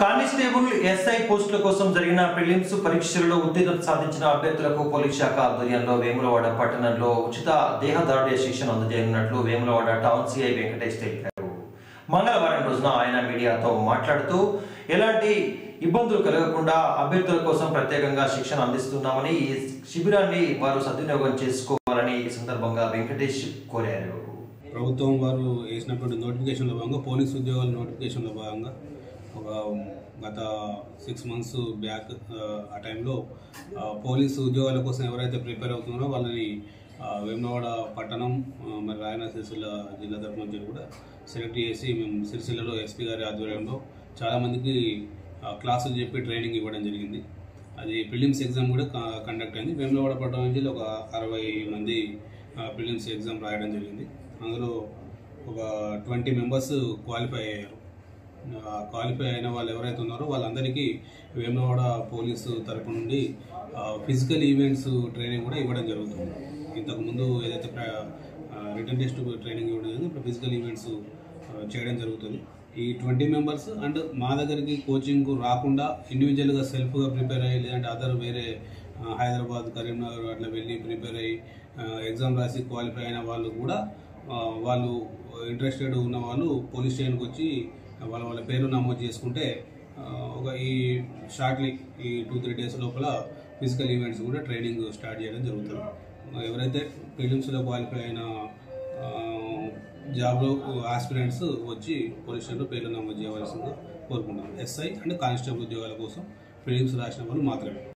constable SI పోస్టుల కోసం జరిగిన ప్రిలిమ్స్ పరీక్షలలో ఉత్తీర్ణత సాధించిన అభ్యర్థులకు పోలీస్ శాఖ ఆధ్వర్యంలో వేములవాడ పట్టణంలో ఉచిత దేహదారుఢ్య శిక్షణ అందజేయనున్నట్లు వేములవాడ టౌన్ సిఐ వెంకటేష్ తెలిపారు మంగళవారం రోజున ఆయన మీడియాతో మాట్లాడుతూ ఎలాంటి ఇబ్బందులు కలగకుండా అభ్యర్థుల కోసం ప్రత్యేకంగా శిక్షణ అందిస్తున్నామని ఈ శిబిరాన్ని వారు సద్వినియోగం చేసుకోవాలని ఈ సందర్భంగా వెంకటేష్ కోరారు ప్రభుత్వం వారు వేసినటువంటి నోటిఫికేషన్లో భాగంగా పోలీస్ ఉద్యోగాల నోటిఫికేషన్లో భాగంగా ఒక గత సిక్స్ మంత్స్ బ్యాక్ ఆ, ఆ టైంలో ఆ, పోలీసు ఉద్యోగాల కోసం ఎవరైతే ప్రిపేర్ అవుతున్నారో వాళ్ళని ఆ, వేములవాడ పట్టణం ఆ, మరి రాయన సిరిసిల్ల జిల్లా తరఫు నుంచి కూడా సెలెక్ట్ చేసి మేము సిరిసిల్లలో ఎస్పీ గారి ఆధ్వర్యంలో చాలామందికి ఆ, క్లాసులు చెప్పి ట్రైనింగ్ ఇవ్వడం జరిగింది అది ప్రిలిమ్స్ ఎగ్జామ్ కూడా క- కండక్ట్ అయింది వేములవాడ పట్టణం నుంచి ఒక అరవై మంది ప్రిలిమ్స్ ఎగ్జామ్ రాయడం జరిగింది అందులో ఒక ట్వంటీ మెంబర్స్ క్వాలిఫై అయ్యారు ఆ, క్వాలిఫై అయిన వాళ్ళు ఎవరైతే ఉన్నారో వాళ్ళందరికీ వేములవాడ పోలీసు తరపు నుండి ఫిజికల్ ఈవెంట్స్ ట్రైనింగ్ కూడా ఇవ్వడం జరుగుతుంది ఇంతకుముందు ఏదైతే రిటర్న్ టెస్ట్ ట్రైనింగ్ ఇవ్వడం జరిగింది ఇప్పుడు ఫిజికల్ ఈవెంట్స్ చేయడం జరుగుతుంది ఈ ట్వంటీ మెంబర్స్ అండ్ మా దగ్గరికి కోచింగ్ రాకుండా ఇండివిజువల్గా సెల్ఫ్గా ప్రిపేర్ అయ్యి లేదంటే అదర్ వేరే ఆ, హైదరాబాద్ కరీంనగర్ అట్లా వెళ్ళి ప్రిపేర్ అయ్యి ఎగ్జామ్ రాసి క్వాలిఫై అయిన వాళ్ళు కూడా ఆ, వాళ్ళు ఇంట్రెస్టెడ్ ఉన్న వాళ్ళు పోలీస్ స్టేషన్కి వచ్చి వాళ్ళ వాళ్ళ పేరు నమోదు చేసుకుంటే ఆ, ఒక ఈ షార్ట్లీ ఈ టూ త్రీ డేస్ లోపల ఫిజికల్ ఈవెంట్స్ కూడా ట్రైనింగ్ స్టార్ట్ చేయడం జరుగుతుంది ఆ, ఎవరైతే ప్రిలిమ్స్లో క్వాలిఫై అయిన ఆ, జాబ్లో ఆస్పిరెంట్స్ వచ్చి పోలీస్ స్టేషన్లో పేర్లు నమోదు చేయవలసిందిగా కోరుకుంటున్నాను ఎస్ఐ అండ్ కానిస్టేబుల్ ఉద్యోగాల కోసం ప్రిలిమ్స్ రాసిన వాళ్ళు మాత్రమే